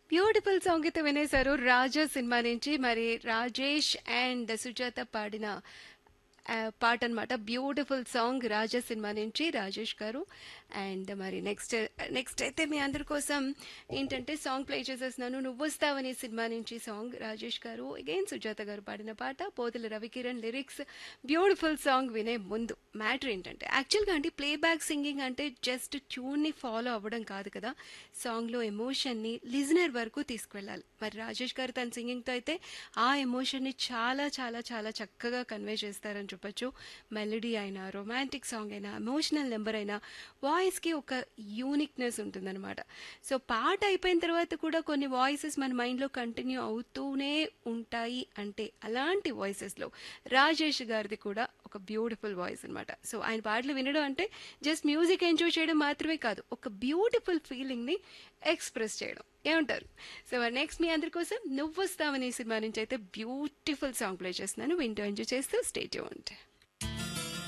beautiful song అయితే వినేశారు రాజా cinema నుంచి మరి రాజేష్ అండ్ సుజాత పాడిన ఆ, పాట అనమాట బ్యూటిఫుల్ సాంగ్ రాజా సినిమా నుంచి రాజేష్ గారు అండ్ మరి నెక్స్ట్ నెక్స్ట్ అయితే మీ అందరి కోసం ఏంటంటే సాంగ్ ప్లే చేసేస్తున్నాను నువ్వు వస్తావని సినిమా నుంచి సాంగ్ రాజేష్ గారు అగైన్ సుజాత గారు పాడిన పాట Pothula Ravikiran lyrics beautiful song వినే ముందు మ్యాటర్ ఏంటంటే యాక్చువల్గా అంటే ప్లేబ్యాక్ సింగింగ్ అంటే జస్ట్ ట్యూన్ని ఫాలో అవ్వడం కాదు కదా సాంగ్లో ఎమోషన్ని లిజనర్ వరకు తీసుకువెళ్ళాలి మరి రాజేష్ గారు తన సింగింగ్తో అయితే ఆ ఎమోషన్ని చాలా చాలా చాలా చక్కగా కన్వే చేస్తారని చెప్పొచ్చు మెలడీ అయినా రొమాంటిక్ సాంగ్ అయినా ఎమోషనల్ నెంబర్ అయినా వాయిస్కి ఒక యూనిక్నెస్ ఉంటుందన్నమాట సో పాట అయిపోయిన తర్వాత కూడా కొన్ని వాయిసెస్ మన మైండ్లో కంటిన్యూ అవుతూనే ఉంటాయి అంటే అలాంటి వాయిసెస్లో రాజేష్ గారిది కూడా ఒక బ్యూటిఫుల్ వాయిస్ అనమాట సో ఆయన పాటలు వినడం అంటే జస్ట్ మ్యూజిక్ ఎంజాయ్ చేయడం మాత్రమే కాదు ఒక బ్యూటిఫుల్ ఫీలింగ్ని ఎక్స్ప్రెస్ చేయడం ఏమంటారు సో నెక్స్ట్ మీ అందరి కోసం నువ్వు వస్తావని సినిమా నుంచి అయితే బ్యూటిఫుల్ సాంగ్ ప్లే చేస్తున్నాను వింటూ ఎంజాయ్ చేస్తూ స్టేట్ ఉంటాయి